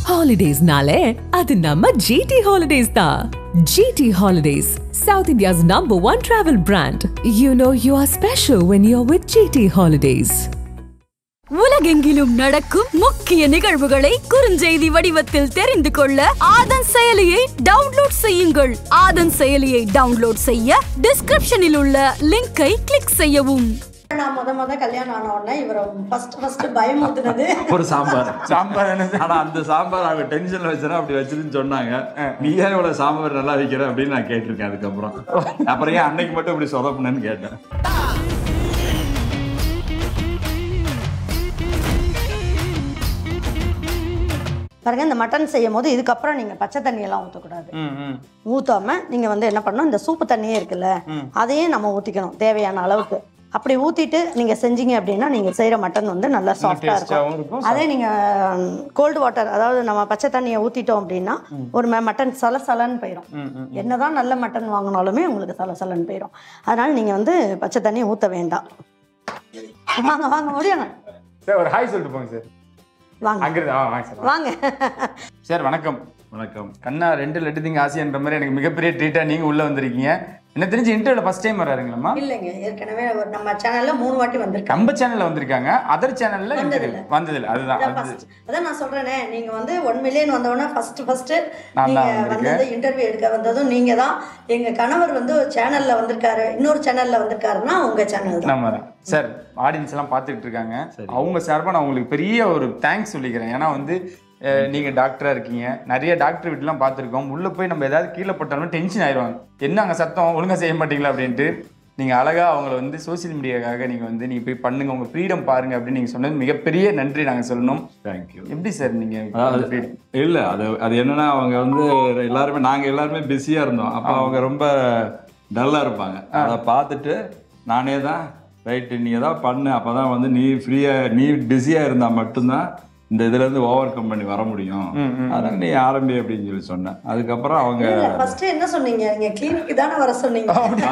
ஹாலிடேஸ்னாலே அது நம்ம ஜிடி ஹாலிடேஸ் தான் GT holidays south India's number one travel brand you know you are special when you are with GT holidays உலகெங்கிலும் நடக்கும் முக்கிய நிகழ்வுகளை குறுஞ்செய்தி வடிவத்தில் தெரிந்து கொள்ள ஆதன் செயலியை டவுன்லோட் செய்யுங்கள் ஆதன் செயலியை டவுன்லோட் செய்ய டிஸ்கிரிப்ஷனில் உள்ள லிங்கை கிளிக் செய்யவும் நான் முத முத கல்யாணம் ஆன உடனே இவரை ஃபர்ஸ்ட் ஃபர்ஸ்ட் பயமுறுத்துனது ஒரு சாம்பார் சாம்பார் என்னது ஆனா அந்த சாம்பார் அவங்க டென்ஷன்ல வச்சுனா அப்படி வச்சிருன்னு சொன்னாங்க நீ ஏன் இவ்வளவு சாம்பார் நல்லா வைக்கிற அப்படின்னு நான் கேட்டிருக்கேன் அதுக்கப்புறம் அப்புறம் ஏன் அன்னைக்கு மட்டும் இப்படி சொதப்புனேன்னு கேட்டேன் பாருங்க இந்த மட்டன் செய்யும் போது இதுக்கப்புறம் நீங்க பச்சை தண்ணி எல்லாம் ஊற்றக்கூடாது ம் ம் ஊத்தாம நீங்க வந்து என்ன பண்ணணும் இந்த சூப்பு தண்ணியே இருக்குல்ல அதையே நம்ம ஊத்திக்கணும் தேவையான அளவுக்கு அப்படி ஊத்திட்டு நீங்க செஞ்சீங்க அப்படின்னா நீங்க செய்யற மட்டன் வந்து நல்லா சாஃப்டா டேஸ்டாகவும் இருக்கும் இருக்கும் அதே நீங்க கோல்டு வாட்டர் அதாவது நம்ம பச்சை தண்ணியை ஊத்திட்டோம் அப்படின்னா ஒரு ம- மட்டன் சலசலன்னு போயிடும் ம் ம் என்னதான் நல்ல மட்டன் வாங்கினாலுமே உங்களுக்கு சலசலன்னு போயிடும் அதனால நீங்க வந்து பச்சை தண்ணியை ஊத்த வேண்டாம் வாங்க வாங்க முடியாங்க சார் ஒரு ஹாய் சொல்லிட்டு போங்க சார் வாங்க அங்கிருந்து ஆ வாங்க சார் வாங்க சார் வணக்கம் வணக்கம் கண்ணா ரெண்டு லட்டு திங்க ஆசைன்ற மாதிரி எனக்கு மிகப்பெரிய ட்ரீட்டா நீங்க உள்ள வந்திருக்கீங்க என்ன தெரிஞ்சு இன்டர்வியூல ஃபர்ஸ்ட் டைம் வராருங்களா இல்லைங்க ஏற்கனவே ஒரு நம்ம சேனல்ல மூணு வாட்டி வந்திருக்கேன் நம்ம சேனல்ல வந்திருக்காங்க அதர் சேனல்ல வந்ததில்ல. வந்ததில்ல அதுதான் அதான் அது first. அதான் நான் சொல்றேனே நீங்க வந்து ஒன் மில்லியன் வந்தவொடனே ஃபர்ஸ்ட் ஃபர்ஸ்ட் நான் நீங்க தான் வந்திருக்கேன். வந்தது இன்டர்வியூ எடுக்க வந்ததும் நீங்க தான் எங்க கணவர் வந்து சேனல்ல வந்திருக்காரு இன்னொரு சேனல்ல வந்திருக்காருன்னா உங்க சேனல் தான் நம்ம தான் சார் ஆடியன்ஸ் எல்லாம் பார்த்துக்கிட்டு இருக்காங்க அவங்க சார்பா நான் உங்களுக்கு பெரிய ஒரு தேங்க்ஸ் சொல்லிக்கிறேன் ஏன்னா வந்து அஹ், நீங்க டாக்டரா இருக்கீங்க நிறைய டாக்டர் வீட்டுலாம் பார்த்துருக்கோம் உள்ள போய் நம்ம ஏதாவது கீழே போட்டாலும் டென்ஷன் ஆயிடுவாங்க என்ன அங்க சத்தம் ஒழுங்கா செய்ய மாட்டீங்களா அப்படின்ட்டு நீங்க அழகா அவங்கள வந்து சோசியல் மீடியாக்காக நீங்க வந்து நீங்க போய் பண்ணுங்க உங்க ஃப்ரீடம் பாருங்க அப்படின்னு நீங்க சொன்னது மிகப்பெரிய நன்றி நாங்க சொல்லணும் தேங்க்யூ எப்படி சார் நீங்க அதாவது freedom? இல்ல அது அது என்னன்னா அவங்க வந்து எல்லாருமே நாங்க எல்லாருமே பிஸியா இருந்தோம் அப்ப அவங்க ரொம்ப டல்லா இருப்பாங்க அதை பார்த்துட்டு நானே தான் ரைட்டு நீ ஏதாவது பண்ணு அப்பதான் வந்து நீ ஃப்ரீயா நீ பிஸியா இருந்தா மட்டும்தான் இந்த இதுல இருந்து ஓவர் கம் பண்ணி வர முடியும் அதனால நீ ஆரம்பி அப்படின்னு சொல்லி சொன்னேன் அதுக்கப்புறம் அவங்க ஃபர்ஸ்ட் என்ன சொன்னீங்க நீங்க கிளினிக் தானே வர சொன்னீங்க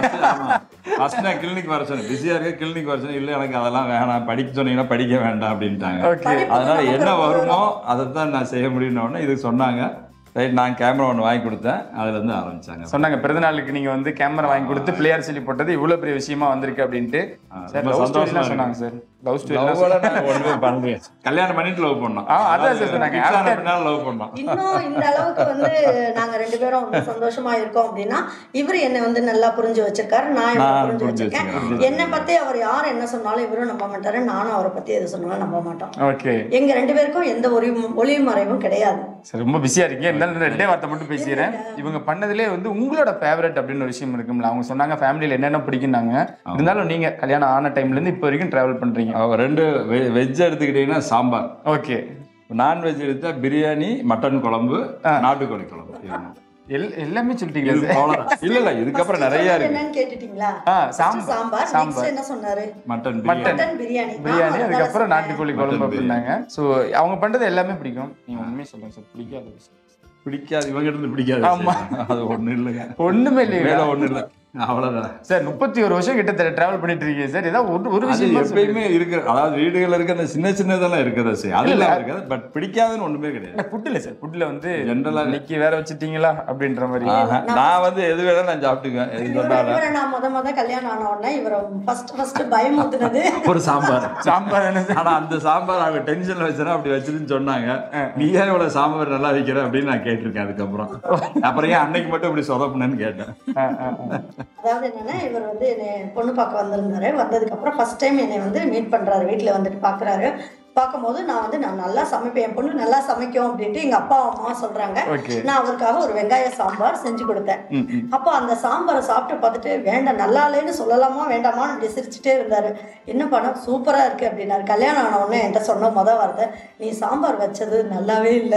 ஃபர்ஸ்ட் நான் கிளினிக் வர சொன்னேன் பிஸியா இருக்க கிளினிக் வர சொன்னேன் இல்ல எனக்கு அதெல்லாம் வேணாம் படிக்க சொன்னீங்கன்னா படிக்க வேண்டாம் அப்படின்ட்டாங்க ஓகே அதனால என்ன வருமோ அதை தான் நான் செய்ய முடியும்னு உடனே இதுக்கு சொன்னாங்க ரைட் நான் கேமரா ஒன்று வாங்கி கொடுத்தேன் அதுல இருந்து ஆரம்பிச்சாங்க சொன்னாங்க பிறந்தநாளுக்கு நீங்க வந்து கேமரா வாங்கி கொடுத்து பிள்ளையார் சொல்லி போட்டது இவ்வளவு பெரிய விஷயமா வந்திருக்கு அப்படின்ட்டு ஆ, சார் ரொம்ப லவ் சந்தோஷமா ஸ்டோரிலாம் இருக்கு. சொன்னாங்க சார் லவ் லவ் ஸ்டோரி நான் ஒண்ணுமே பண்ணலையே கல்யாணம் பண்ணிட்டு லவ் பண்ணோம் ஆ, அதான் சார் சொன்னாங்க. லவ் பண்ணோம் இன்னும் இந்த அளவுக்கு வந்து நாங்க ரெண்டு பேரும் ரொம்ப சந்தோஷமா இருக்கோம் அப்படின்னா இவர் என்னை வந்து நல்லா புரிஞ்சு வச்சிருக்காரு நான் இவரை நான் புரிஞ்சு புரிஞ்சு வச்சிருக்கேன் வச்சிருக்கேன். என்னை பத்தி அவர் யார் என்ன சொன்னாலும் இவரும் நம்ப மாட்டாரு நானும் அவரை பத்தி எது சொன்னாலும் நம்ப மாட்டோம் ஓகே எங்க ரெண்டு பேருக்கும் எந்த ஒளி ஒளிவு மறைவும் கிடையாது சார் ரொம்ப பிஸியா இருக்கீங்க இருந்தாலும் ரெண்டே வார்த்தை மட்டும் பேசிக்கிறேன் இவங்க பண்ணதுலே வந்து உங்களோட ஃபேவரட் அப்படின்னு ஒரு விஷயம் இருக்கும்ல அவங்க சொன்னாங்க ஃபேமிலியில என்னென்ன பிடிக்குன்னாங்க இருந்தாலும் நீங்க கல்யாணம் ஆன டைம்ல இருந்து இப்போ வரைக்கும் டிராவல் பண்றீங்க அவங்க ரெண்டு வெஜ் எடுத்துக்கிட்டீங்கன்னா சாம்பார் ஓகே நான்வெஜ் எடுத்தா பிரியாணி மட்டன் குழம்பு நாட்டுக்கோழி குழம்பு இதுதான். எல் எல்லாமே சொல்லிட்டீங்களா இது சார் அவ்வளவுதான். இல்ல இல்ல இதுக்கப்புறம் First நிறைய சொன்னது இருக்கு என்னன்னு கேட்டுட்டீங்களா ஆ, First சாம்பார். சாம்பார் சாம்பார். Next என்ன சொன்னாரு mutton mutton. Biryani mutton biryani biryani ஆமா, அதுக்கப்புறம் அதான் நாட்டுக்கோழி மட்டன் குழம்பு பிரியாணி. அப்படின்னாங்க ஸோ அவங்க பண்றது எல்லாமே பிடிக்கும் நீங்க உண்மையை சொல்லுங்க சார் பிடிக்காத விஷயம் பிடிக்காது இவங்க இருந்து பிடிக்காது ஆமா. அது ஒண்ணு இல்லைங்க ஒண்ணுமே இல்லையா வேலை ஒண்ணு இல்ல அவ்வளவுதான் சார் முப்பத்தி ஒரு வருஷம் கிட்ட டிராவல் பண்ணிட்டு இருக்கீங்க சார் ஏதாவது ஒரு ஒரு அது விஷயம் எப்பயுமே இருக்கிற அதாவது வீடுகள்ல இருக்க அந்த சின்ன சின்னதெல்லாம் இருக்கிறத செய்யும் அது இல்ல. எல்லாம் இருக்காது பட் பிடிக்காதுன்னு ஒண்ணுமே கிடையாது ஃபுட் இல்ல சார் ஃபுட்ல வந்து General ஆ- இன்னைக்கு வேற வச்சிட்டீங்களா அப்படின்ற மாதிரி ஆஹா. நான் வந்து எது வேணாலும் நான் சாப்பிட்டுக்குவேன் எது இவரை சொன்னாலும் இவரை நான் முத முத கல்யாணம் ஆன உடனே இவரை ஃபர்ஸ்ட் ஃபர்ஸ்ட் பயமுறுத்துனது ஒரு சாம்பார் சாம்பார் என்னது ஆனா அந்த சாம்பார் அவங்க டென்ஷன்ல வச்சுனா அப்படி வச்சிருன்னு சொன்னாங்க நீ ஏன் இவ்வளவு சாம்பார் நல்லா வைக்கிற அப்படின்னு நான் கேட்டிருக்கேன் அதுக்கப்புறம் அப்புறம் ஏன் அன்னைக்கு மட்டும் இப்படி சொதப்புனேன்னு கேட்டேன் ஆ, ஆ, ஆ. அதாவது என்னன்னா இவர் வந்து என்னை பொண்ணு பார்க்க வந்திருந்தாரு வந்ததுக்கு அப்புறம் ஃபர்ஸ்ட் டைம் என்னை வந்து மீட் பண்றாரு வீட்டில் வந்துட்டு பார்க்குறாரு பார்க்கும்போது நான் வந்து நான் நல்லா சமைப்பேன் என் பொண்ணு நல்லா சமைக்கும் அப்படின்ட்டு எங்க அப்பா அம்மா சொல்றாங்க Okay. நான் அவருக்காக ஒரு வெங்காய சாம்பார் செஞ்சு கொடுத்தேன் அப்போ அந்த சாம்பாரை சாப்பிட்டு பார்த்துட்டு வேண்டாம் நல்லா இல்லைன்னு சொல்லலாமா வேண்டாமான்னு இப்படி சிரிச்சுட்டே இருந்தாரு என்ன பண்ண சூப்பரா இருக்கு அப்படின்னாரு கல்யாணம் ஆன உடனே என்கிட்ட சொன்ன முத வார்த்தை நீ சாம்பார் வச்சது நல்லாவே இல்லை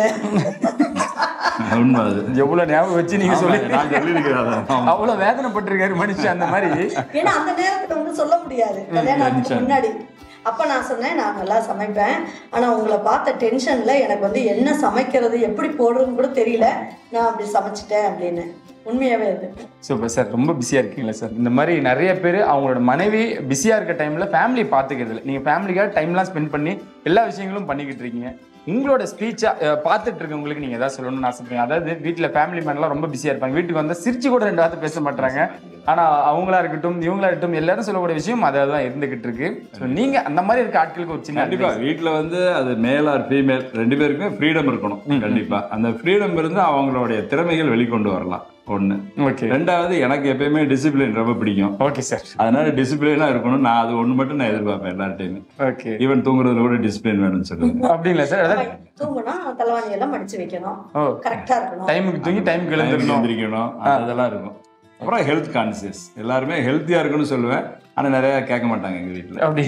உண்மை அது எவ்வளவு ஞாபகம் வச்சு நீங்க சொல்லி ஆமா, நான் சொல்லியிருக்கிறேன் அதான். அவ்வளவு வேதனைப்பட்டிருக்காரு மனுஷன் அந்த மாதிரி ஏன்னா அந்த நேரத்துல வந்து சொல்ல முடியாது கல்யாணத்துக்கு முன்னாடி அப்ப நான் சொன்னேன் நான் நல்லா சமைப்பேன் ஆனா உங்களை பார்த்த டென்ஷன்ல எனக்கு வந்து என்ன சமைக்கிறது எப்படி போடுறதுன்னு கூட தெரியல நான் அப்படி சமைச்சிட்டேன் அப்படின்னு உண்மையாவே அது சூப்பர் சார் ரொம்ப பிஸியாக இருக்கீங்களா சார் இந்த மாதிரி நிறைய பேர் அவங்களோட மனைவி பிஸியாக இருக்க டைமில் ஃபேமிலியை பார்த்துக்கிறது இல்லை நீங்கள் ஃபேமிலிக்காக டைம்லாம் ஸ்பெண்ட் பண்ணி எல்லா விஷயங்களும் பண்ணிக்கிட்டு இருக்கீங்க உங்களோட ஸ்பீச்சா பார்த்துட்டு இருக்கவங்களுக்கு நீங்க ஏதாவது சொல்லணும்னு ஆசைப்படுங்க அதாவது வீட்டுல ஃபேமிலி மேன்லாம் ரொம்ப பிஸியா இருப்பாங்க வீட்டுக்கு வந்தா சிரிச்சு கூட ரெண்டு வார்த்தை பேச மாட்டாங்க ஆனா அவங்களா இருக்கட்டும் இவங்களா இருக்கட்டும் எல்லாரும் சொல்லக்கூடிய விஷயம் அதாவது தான் இருந்துகிட்டு இருக்கு So, நீங்க அந்த மாதிரி இருக்க ஆட்களுக்கு ஒரு சின்ன கண்டிப்பா வீட்ல வந்து அது மேல் ஆர் ஃபீமேல் ரெண்டு பேருக்குமே ஃப்ரீடம் இருக்கணும் கண்டிப்பா அந்த ஃப்ரீடம் இருந்து அவங்களுடைய திறமைகள் வெளிக்கொண்டு வரலாம் ஒண்ணு ஓகே ரெண்டாவது எனக்கு எப்பயுமே டிசிப்ளின் ரொம்ப பிடிக்கும் ஓகே சார் அதனால டிசிப்ளினா இருக்கணும் நான் அது ஒண்ணு மட்டும் நான் எதிர்பார்ப்பேன் எல்லார்ட்டையுமே ஓகே ஈவன் தூங்குறதுல கூட டிசிப்ளின் வேணும்னு சொல்லுங்க அப்படிங்களா சார் அதாவது தூங்குனா தலைவாணி எல்லாம் மடிச்சு வைக்கணும் ஓ கரெக்டா இருக்கணும் டைமுக்கு தூங்கி டைமுக்கு டைமுக்கு எழுந்திருக்கணும் எந்திரிக்கணும் அதெல்லாம் இருக்கும் அப்புறம் ஹெல்த் கான்சியஸ் எல்லாருமே ஹெல்த்தியா இருக்குன்னு சொல்லுவேன் ஆனா நிறைய கேட்க மாட்டாங்க எங்க வீட்ல அப்படி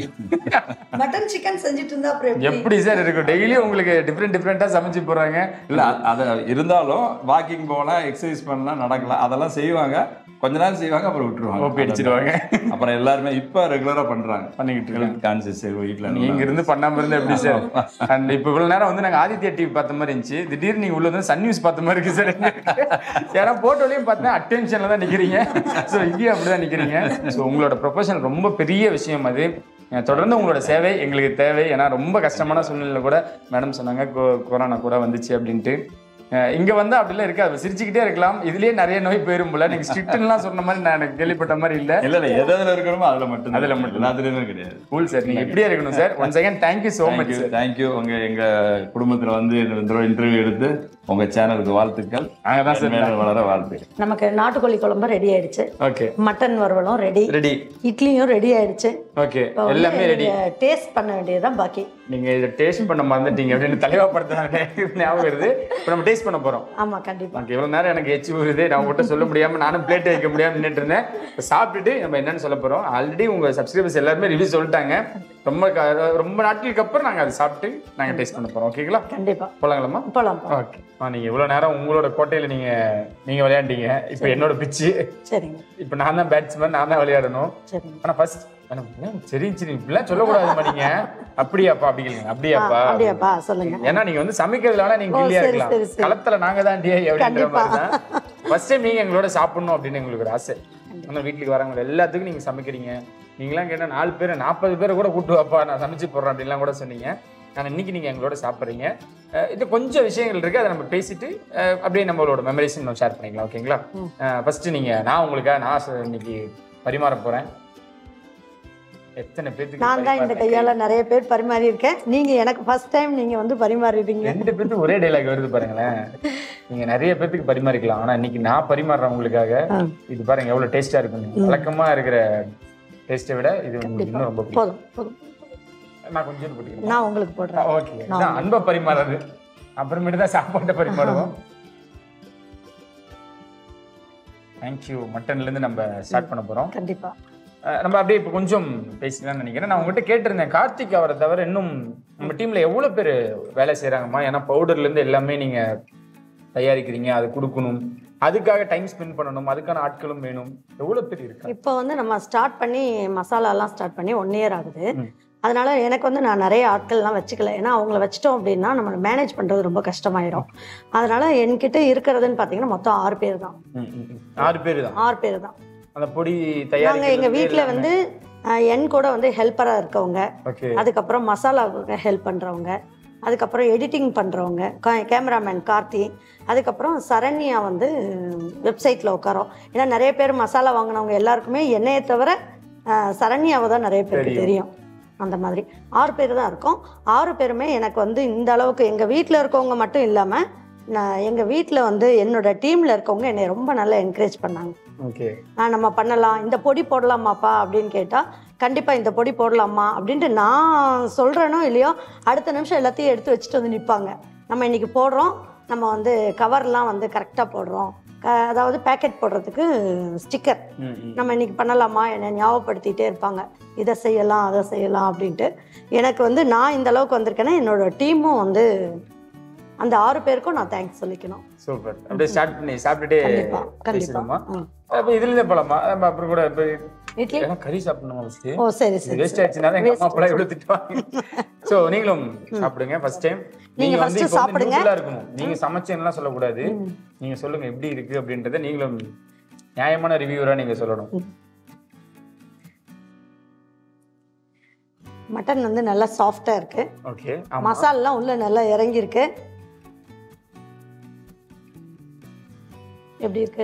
மட்டன் சிக்கன் செஞ்சுட்டு இருந்தா அப்புறம் எப்படி எப்படி சார் இருக்கும் டெய்லி உங்களுக்கு டிஃப்ரெண்ட் டிஃப்ரெண்டா சமைச்சு போடுறாங்க இல்ல அ- அத இருந்தாலும் வாக்கிங் போகலாம் எக்ஸசைஸ் பண்ணலாம் நடக்கலாம் அதெல்லாம் செய்வாங்க கொஞ்ச நேரம் செய்வாங்க அப்புறம் விட்டுருவாங்க ஓபி அடிச்சிடுவாங்க அப்புறம் எல்லாருமே இப்ப ரெகுலரா பண்றாங்க பண்ணிக்கிட்டு இருக்காங்க ஹெல்த் கான்சியஸ் வீட்ல நீங்க இருந்து பண்ணாம இருந்தா எப்படி சார் அண்ட் இப்ப இவ்வளவு நேரம் வந்து நாங்க ஆதித்யா டிவி பார்த்த மாதிரி இருந்துச்சு திடீர்னு நீங்க உள்ள வந்து சன் நியூஸ் பார்த்த மாதிரி இருக்கு சார் ஏன்னா போட்டோலயும் பார்த்தா அட்டென்ஷன்ல தான் நிக்கிறீங்க ஸோ இங்கேயும் அப்படிதான் நிக்கிறீங்க ஸோ உங்களோட ப்ரொஃபஷன் ரொம்ப பெரிய விஷயம் அது அஹ் தொடர்ந்து உங்களோட சேவை எங்களுக்கு தேவை ஏன்னா ரொம்ப கஷ்டமான சூழ்நிலையில கூட மேடம் சொன்னாங்க கொ- கொரோனா கூட வந்துச்சு அப்படின்ட்டு அஹ் இங்க வந்து அப்படிலாம் இருக்காது சிரிச்சுக்கிட்டே இருக்கலாம் இதுலயே நிறைய நோய் போயிரும் போல நீங்க ஸ்ட்ரிக்ட்லாம் சொன்ன மாதிரி நான் எனக்கு கேள்விப்பட்ட மாதிரி இல்ல இல்ல இல்ல எது எதுல இருக்கணுமோ அதுல மட்டும் அதுல மட்டும். எல்லாத்துலயுமே கிடையாது கூல் சார் நீங்க இப்படியே இருக்கணும் sir one second thank you so much thank you sir thank you உங்க எங்க குடும்பத்துல வந்து இந்த தடவை இன்டர்வியூ எடுத்து உங்க சேனலுக்கு வாழ்த்துக்கள் நாங்க தான் சார் மேலும் வளர வாழ்த்துக்கள் நமக்கு நாட்டுக்கோழி குழம்பு ரெடி ஆயிடுச்சு ஓகே மட்டன் வறுவலும் ரெடி ரெடி இட்லியும் ரெடி ஆயிடுச்சு ஓகே எல்லாமே ரெடி டேஸ்ட் பண்ண வேண்டியதுதான் பாக்கி நீங்க இதை டேஸ்ட் பண்ண மறந்துட்டீங்க அப்படின்னு தலைவாப்படுத்த ஞாபகம் வருது இப்போ நம்ம டேஸ்ட் பண்ண போறோம் ஆமா கண்டிப்பா எனக்கு இவ்வளவு நேரம் எனக்கு எச்சி வருது நான் உங்கள்கிட்ட சொல்ல முடியாம நானும் பிளேட் வைக்க முடியாம நின்னுட்டு இருந்தேன் இப்ப சாப்பிட்டுட்டு நம்ம என்னன்னு சொல்ல போறோம் ஆல்ரெடி உங்க சப்ஸ்கிரைபர்ஸ் எல்லாருமே ரிவ்யூ சொல்லிட்டாங்க ரொம்ப க- ரொம்ப நாட்களுக்கு அப்புறம் நாங்க அதை சாப்பிட்டு நாங்க டேஸ்ட் பண்ண போறோம் ஓகேங்களா கண்டிப்பா போலாங்களாம்மா போலாம் போலாம். ஓகே நீங்க இவ்வளவு நேரம் உங்களோட கோட்டையில நீங்க நீங்க விளையாண்டீங்க இப்போ என்னோட பிச்சு சரிங்க இப்போ நான் தான் பேட்ஸ்மேன் நான் தான் விளையாடணும் சரிங்க ஆனா ஃபர்ஸ்ட் சரி சரி இப்படிலாம் சொல்லக்கூடாதுமா நீங்க அப்படியாப்பா அப்படிங்க அப்படியாப்பா அப்படியாப்பா சொல்லுங்க ஏன்னா நீங்க வந்து சமைக்கிறதுல வேணா நீங்க ஓ, கில்லியா சரி, இருக்கலாம் சரி, சரி. களத்துல நாங்க தான் டிஐ அப்படின்ற கண்டிப்பா. மாதிரி தான் ஃபர்ஸ்ட் டைம் நீங்க எங்களோட சாப்பிடணும் அப்படின்னு எங்களுக்கு ஒரு ஆசை ஆனா வீட்டுக்கு வரவங்க எல்லாத்துக்கும் நீங்க சமைக்கிறீங்க நீங்களாம் கேட்டா நாலு பேர் நாற்பது பேரை கூட கூட்டு வாப்பா நான் சமைச்சு போடுறேன் அப்படின்லாம் கூட சொன்னீங்க ஆனா இன்னைக்கு நீங்க எங்களோட சாப்பிட்றீங்க அஹ் இது கொஞ்சம் விஷயங்கள் இருக்கு அதை நம்ம பேசிட்டு அஹ் அப்படியே நம்மளோட மெமரிஸ் நம்ம ஷேர் பண்ணிக்கலாம் ஓகேங்களா ஃபர்ஸ்ட் நீங்க நான் உங்களுக்காக நான் ச- இன்னைக்கு பரிமாற போறேன் எத்தனை பேருக்கு நான் தான் இந்த பரிமாறுறேன்? கையால நிறைய பேர் பரிமாறி இருக்கேன் நீங்க எனக்கு ஃபர்ஸ்ட் டைம் நீங்க வந்து பரிமாறிடுறீங்க ரெண்டு பேத்துக்கு ஒரே டைலாக் வருது பாருங்களேன் நீங்க நிறைய பேத்துக்கு பரிமாறிக்கலாம் ஆனா இன்னைக்கு நான் பரிமாறுறேன் உங்களுக்காக ஆ. இது பாருங்க எவ்வளவு டேஸ்டா இருக்கும் வழக்கமா இருக்கிற டேஸ்ட்டை விட இது உங்களுக்கு இன்னும் ரொம்ப பிடிக்கும் போதும் போதும் நான் கொஞ்சம் பிடிக்கும் நான் உங்களுக்கு போடுறேன் ஓகே நான் அன்பை பரிமாறது அப்புறமேட்டு தான் சாப்பாட்டை பரிமாறுவோம் தேங்க்யூ மட்டன்ல இருந்து நம்ம ஸ்டார்ட் பண்ண போறோம் கண்டிப்பா அஹ் நம்ம அப்படியே இப்போ கொஞ்சம் பேசிக்கலாம்னு நினைக்கிறேன் நான் உங்ககிட்ட கேட்டிருந்தேன் கார்த்திக் அவரை தவிர இன்னும் நம்ம டீம்ல எவ்வளவு பேர் வேலை செய்றாங்கம்மா ஏன்னா பவுடர்ல இருந்து எல்லாமே நீங்க தயாரிக்கிறீங்க அது கொடுக்கணும் அதுக்காக டைம் ஸ்பெண்ட் பண்ணணும் அதுக்கான ஆட்களும் வேணும் எவ்வளவு பேர் இருக்காங்க இப்போ வந்து நம்ம ஸ்டார்ட் பண்ணி மசாலாலாம் ஸ்டார்ட் பண்ணி ஒன் இயர் ஆகுது அதனால எனக்கு வந்து நான் நிறைய ஆட்கள்லாம் வச்சுக்கல ஏன்னா அவங்கள வச்சிட்டோம் அப்படின்னா நம்ம மேனேஜ் பண்றது ரொம்ப கஷ்டமாயிடும் அதனால என்கிட்ட இருக்கிறதுன்னு பார்த்தீங்கன்னா மொத்தம் ஆறு பேர் தான் ம், ம், ம். ஆறு பேர் தான் ஆறு பேர் தான் அந்த பொடி நாங்க தயாரிக்கிறது எங்க வீட்ல வந்து அஹ், என் கூட வந்து ஹெல்ப்பரா இருக்கவங்க ஓகே அதுக்கப்புறம் மசாலாவுக்கு ஹெல்ப் பண்றவங்க அதுக்கப்புறம் எடிட்டிங் பண்றவங்க கேமராமேன் கார்த்தி அதுக்கப்புறம் சரண்யா வந்து வெப்சைட்ல உட்காரோம் ஏன்னா நிறைய பேர் மசாலா வாங்கினவங்க எல்லாருக்குமே என்னையை தவிர அஹ், சரண்யாவை தான் நிறைய பேருக்கு தெரியும். தெரியும் அந்த மாதிரி ஆறு பேர் தான் இருக்கோம் ஆறு பேருமே எனக்கு வந்து இந்த அளவுக்கு எங்க வீட்டில் இருக்கவங்க மட்டும் இல்லாம நான் எங்க வீட்டில் வந்து என்னோட டீம்ல இருக்கவங்க என்னை ரொம்ப நல்லா என்கரேஜ் பண்ணாங்க ஓகே ஆ நம்ம பண்ணலாம் இந்த பொடி போடலாமாப்பா அப்படின்னு கேட்டால் கண்டிப்பாக இந்த பொடி போடலாமா அப்படின்ட்டு நான் சொல்கிறேனோ இல்லையோ அடுத்த நிமிஷம் எல்லாத்தையும் எடுத்து வச்சுட்டு வந்து நிற்பாங்க நம்ம இன்னைக்கு போடுறோம் நம்ம வந்து கவர்லாம் வந்து கரெக்டாக போடுறோம் க அதாவது பேக்கெட் போடுறதுக்கு ஸ்டிக்கர் ம், ம். நம்ம இன்னைக்கு பண்ணலாமா என்னை ஞாபகப்படுத்திட்டே இருப்பாங்க இதை செய்யலாம் அதை செய்யலாம் அப்படின்ட்டு எனக்கு வந்து நான் இந்த அளவுக்கு வந்திருக்கேன்னா என்னோட டீமும் வந்து அந்த ஆறு பேருக்கும் நான் தேங்க்ஸ் சொல்லிக்கணும் சூப்பர் அப்படியே ஸ்டார்ட் பண்ணி சாப்பிட்டுட்டே கண்டிப்பா கண்டிப்பா பேசிடுமா ம். அப்ப இதுல இருந்தே போலாமா நம்ம அப்புறம் கூட இப்ப இட்லி ஏன்னா கறி சாப்பிடணும் ஃபர்ஸ்ட் ஓ சரி சரி வேஸ்ட் ஆச்சுன்னா எங்க அம்மா அப்பெல்லாம் எவ்வளவு திட்டுவாங்க சோ நீங்களும் சாப்பிடுங்க ஃபர்ஸ்ட் டைம் நீங்க நீங்க வந்து first இப்போ வந்து சாப்பிடுங்க. நியூட்ரலா இருக்கணும் நீங்க சமைச்சேன்னுலாம் சொல்லக்கூடாது நீங்க சொல்லுங்க எப்படி இருக்கு அப்படின்றத நீங்களும் நியாயமான ரிவ்யூவரா நீங்க சொல்லணும் மட்டன் வந்து நல்லா சாஃப்டா இருக்கு ஓகே ஆமா மசாலெல்லாம் உள்ள நல்லா இறங்கியிருக்கு எப்படி இருக்கு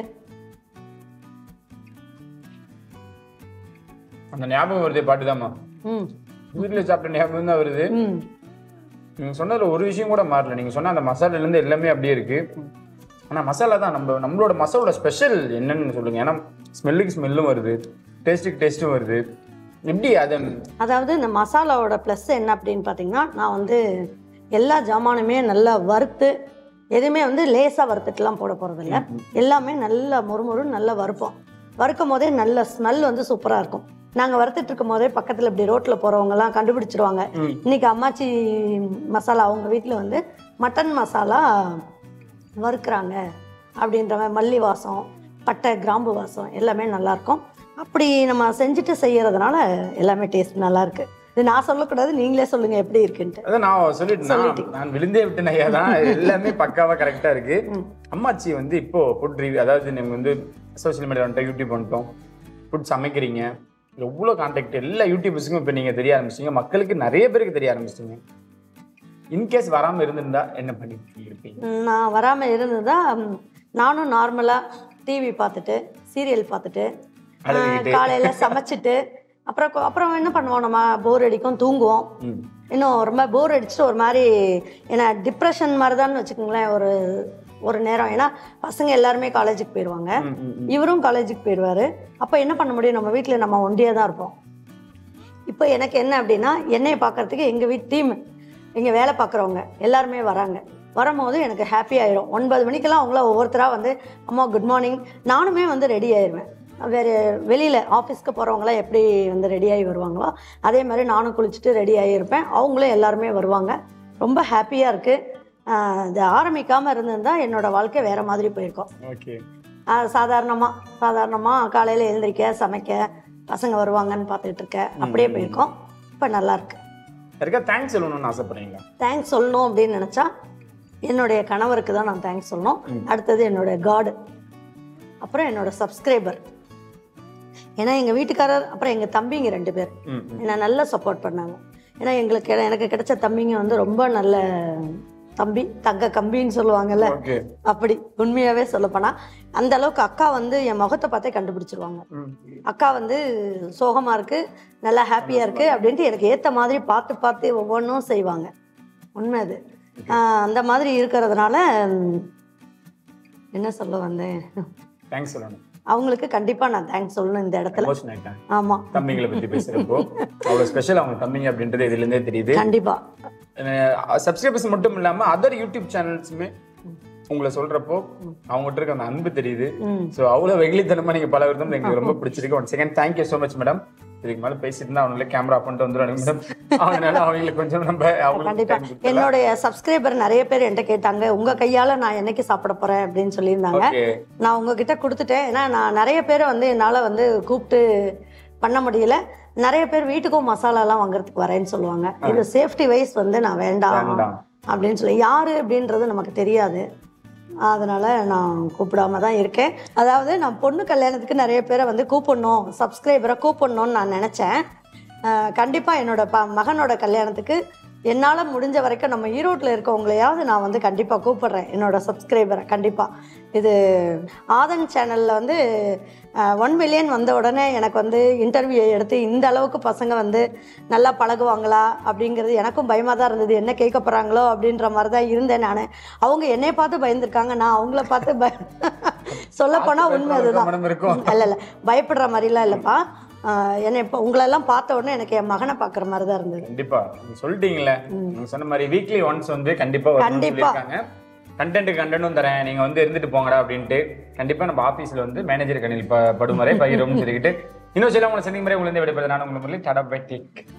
அந்த ஞாபகம் வருதே பாட்டுதாம்மா ம் வீட்டுல சாப்பிட்ட ஞாபகம் தான் வருது ம் நீங்க சொன்னதுல ஒரு விஷயம் கூட மாறல நீங்க சொன்ன அந்த மசாலால இருந்து எல்லாமே அப்படியே இருக்கு ஆனா மசாலா தான் நம்ம நம்மளோட மசாலோட ஸ்பெஷல் என்னன்னு சொல்லுங்க ஏன்னா ஸ்மெல்லுக்கு ஸ்மெல்லும் வருது டேஸ்ட்டுக்கு டேஸ்ட்டும் வருது எப்படி அதை அதாவது இந்த மசாலாவோட ப்ளஸ் என்ன அப்படின்னு பார்த்தீங்கன்னா நான் வந்து எல்லா ஜாமானுமே நல்லா வறுத்து எதுவுமே வந்து லேசாக வறுத்துட்டுலாம் போட போகிறதில்ல எல்லாமே நல்லா மொறுமொறுன்னு நல்லா வறுப்போம் வறுக்கும் போதே நல்ல ஸ்மெல் வந்து சூப்பராக இருக்கும் நாங்கள் வறுத்துட்டு இருக்கும் போதே பக்கத்தில் இப்படி ரோட்டில் போகிறவங்கலாம் கண்டுபிடிச்சிருவாங்க இன்னைக்கு அம்மாச்சி மசாலா அவங்க வீட்டில் வந்து மட்டன் மசாலா வறுக்கிறாங்க அப்படின்ற மாதிரி மல்லி வாசம் பட்டை கிராம்பு வாசம் எல்லாமே நல்லாயிருக்கும் அப்படி நம்ம செஞ்சுட்டு செய்யறதுனால எல்லாமே டேஸ்ட் நல்லா இருக்கு இது நான் சொல்லக்கூடாது நீங்களே சொல்லுங்க எப்படி இருக்குன்ட்டு அதான் நான் சொல்லிட்டேன் சொல்லிட்டீங்க. நான் விழுந்தே விட்டேன் ஐயா தான் எல்லாமே பக்காவா கரெக்டா இருக்கு அம்மாச்சி வந்து இப்போ ஃபுட் ரிவ்யூ அதாவது நீங்க வந்து சோஷியல் மீடியா வந்துட்டோம் யூடியூப் வந்துட்டோம் ஃபுட் சமைக்கிறீங்க எவ்வளோ கான்டாக்ட் எல்லா யூடியூபர்ஸுக்கும் இப்போ நீங்க தெரிய ஆரம்பிச்சிட்டீங்க மக்களுக்கு நிறைய பேருக்கு தெரிய ஆரம்பிச்சிட்டீங்க இன்கேஸ் வராம இருந்திருந்தா என்ன பண்ணிட்டு இருப்பீங்க ம், நான் வராமல் இருந்ததா ம், நானும் நார்மலாக டிவி பார்த்துட்டு சீரியல் பார்த்துட்டு அழுதுகிட்டு. காலையில் சமைச்சிட்டு அப்புறம் கொ- அப்புறம் என்ன பண்ணுவோம் நம்ம போர் அடிக்கும் தூங்குவோம் ம். இன்னும் ரொம்ப போர் அடிச்சுட்டு ஒரு மாதிரி ஏன்னா டிப்ரெஷன் மாதிரி தான் வச்சுக்கோங்களேன் ஒரு ஒரு நேரம் ஏன்னா பசங்க எல்லாருமே காலேஜுக்கு போயிடுவாங்க இவரும் காலேஜுக்கு போயிடுவாரு அப்போ என்ன பண்ண முடியும் நம்ம வீட்டில் நம்ம ஒண்டியாக தான் இருப்போம் இப்போ எனக்கு என்ன அப்படின்னா என்னைய பார்க்கறதுக்கு எங்கள் வீட்டு டீம் இங்கே வேலை பார்க்குறவங்க எல்லாருமே வராங்க வரும்போது எனக்கு ஹாப்பி ஆயிரும் ஒன்பது மணிக்கெல்லாம் அவங்கள ஒவ்வொருத்தராக வந்து அம்மா குட் மார்னிங் நானுமே வந்து ரெடி ஆயிடுவேன் வேறு வெளியில் ஆஃபீஸ்க்கு போகிறவங்களாம் எப்படி வந்து ரெடி ஆகி வருவாங்களோ அதே மாதிரி நானும் குளிச்சுட்டு ரெடி ஆகியிருப்பேன் அவங்களும் எல்லாருமே வருவாங்க ரொம்ப ஹாப்பியாக இருக்குது இது ஆரம்பிக்காமல் இருந்திருந்தா என்னோட வாழ்க்கை வேறு மாதிரி போயிருக்கும் ஓகே சாதாரணமாக சாதாரணமாக காலையில் எழுந்திரிக்க சமைக்க பசங்க வருவாங்கன்னு பார்த்துட்டு இருக்க அப்படியே போயிருக்கோம் இப்போ நல்லா இருக்கு யாருக்கா தேங்க்ஸ் சொல்லணும்னு ஆசைப்படுறீங்களா தேங்க்ஸ் சொல்லணும் அப்படின்னு நினச்சா என்னுடைய கணவருக்கு தான் நான் தேங்க்ஸ் சொல்லணும் அடுத்தது என்னுடைய காடு அப்புறம் என்னோட சப்ஸ்கிரைபர் ஏன்னா எங்கள் வீட்டுக்காரர் அப்புறம் எங்கள் தம்பிங்க ரெண்டு பேர் ம், என்னை நல்லா சப்போர்ட் பண்ணாங்க ஏன்னா எங்களுக்கு எனக்கு கிடைச்ச தம்பிங்க வந்து ரொம்ப நல்ல தம்பி தங்க கம்பின்னு சொல்லுவாங்கல்ல ஓகே அப்படி உண்மையாவே சொல்லப்போனா அந்த அளவுக்கு அக்கா வந்து என் முகத்தை பார்த்தே கண்டுபிடிச்சிருவாங்க அக்கா வந்து சோகமா இருக்கு நல்லா ஹாப்பியா இருக்கு அப்படின்ட்டு எனக்கு ஏத்த மாதிரி பார்த்து பார்த்து ஒவ்வொன்றும் செய்வாங்க உண்மை அது ஆஹ் அந்த மாதிரி இருக்கிறதுனால ம், என்ன சொல்ல வந்தேன் தேங்க்ஸ் சொல்லணும் அவங்களுக்கு கண்டிப்பா நான் தேங்க்ஸ் சொல்லணும் இந்த இடத்துல எமோஷன் ஆயிட்டேன் ஆமா தம்பிங்களை பத்தி பேசுறப்போ அவ்வளவு ஸ்பெஷல் அவங்க தம்பிங்க அப்படின்றது இதுல இருந்தே தெரியுது கண்டிப்பா சப்ஸ்கிரைபர்ஸ் மட்டும் இல்லாம அதர் யூடியூப் சேனல்ஸுமே உங்களை சொல்றப்போ அவங்ககிட்ட இருக்க அந்த அன்பு தெரியுது ம். ஸோ அவ்வளவு வெகுளித்தனமா நீங்க பல விதம் எங்களுக்கு ரொம்ப பிடிச்சிருக்கு one second thank you so much madam இதுக்கு மேல பேசிட்டு இருந்தா அவங்களே கேமரா பண்ணிட்டு வந்துடுவாங்க மேடம் அதனால அவங்களுக்கு கொஞ்சம் நம்ம அவங்களுக்கு கண்டிப்பா time கொடுத்துடலாம். என்னுடைய சப்ஸ்கிரைபர் நிறைய பேர் என்கிட்ட கேட்டாங்க உங்க கையால நான் என்னைக்கு சாப்பிட போறேன் அப்படின்னு சொல்லியிருந்தாங்க Okay. நான் உங்ககிட்ட கொடுத்துட்டேன் ஏன்னா நான் நிறைய பேரை வந்து என்னால் வந்து கூப்பிட்டு பண்ண முடியல நிறைய பேர் வீட்டுக்கும் மசாலாலாம் வாங்குறதுக்கு வரேன்னு சொல்லுவாங்க இது சேஃப்டி வைஸ் வந்து நான் வேண்டாம் வேண்டாம். அப்படின்னு சொல்லி யாரு அப்படின்றது நமக்கு தெரியாது அதனால நான் கூப்பிடாம தான் இருக்கேன் அதாவது நான் பொண்ணு கல்யாணத்துக்கு நிறைய பேரை வந்து கூப்பிடணும் சப்ஸ்கிரைபரை கூப்பிடணும்னு நான் நினச்சேன் கண்டிப்பாக என்னோட ப மகனோட கல்யாணத்துக்கு என்னால் முடிஞ்ச வரைக்கும் நம்ம ஈரோட்டில் இருக்கவங்களையாவது நான் வந்து கண்டிப்பாக கூப்பிடுறேன் என்னோட சப்ஸ்கிரைபரை கண்டிப்பாக இது ஆதன் சேனலில் வந்து ஒன் மில்லியன் வந்த உடனே எனக்கு வந்து இன்டர்வியூ எடுத்து இந்த அளவுக்கு பசங்க வந்து நல்லா பழகுவாங்களா அப்படிங்கிறது எனக்கும் பயமாக தான் இருந்தது என்ன கேட்க போகிறாங்களோ அப்படின்ற மாதிரி தான் இருந்தேன் நான் அவங்க என்னை பார்த்து பயந்துருக்காங்க நான் அவங்கள பார்த்து பய சொல்லப்போனால் உண்மை அதுதான் மனம் இருக்கும் இல்ல இல்ல பயப்படுற மாதிரிலாம் இல்லைப்பா ஆஹ் என்னை இப்போ உங்களெல்லாம் பார்த்த உடனே எனக்கு என் மகனை பார்க்குற மாதிரி தான் இருந்தது கண்டிப்பா நீங்க சொல்லிட்டீங்களே நீங்க சொன்ன மாதிரி வீக்லி ஒன்ஸ் வந்து கண்டிப்பா வரணும்னு கண்டிப்பா. சொல்லியிருக்காங்க கண்டென்ட் கண்டென்ட்டும் தரேன் நீங்க வந்து இருந்துட்டு போங்கடா அப்படின்ட்டு கண்டிப்பா நம்ம ஆபீஸ்ல வந்து மேனேஜர் கணில் ப- படும் வரை பகிரும்னு சொல்லிக்கிட்டு இன்னும் சில உங்களை சந்திக்கும் முறை உங்களை விடைபெறுது நான் உங்களை முறையில் டடா பை டேக்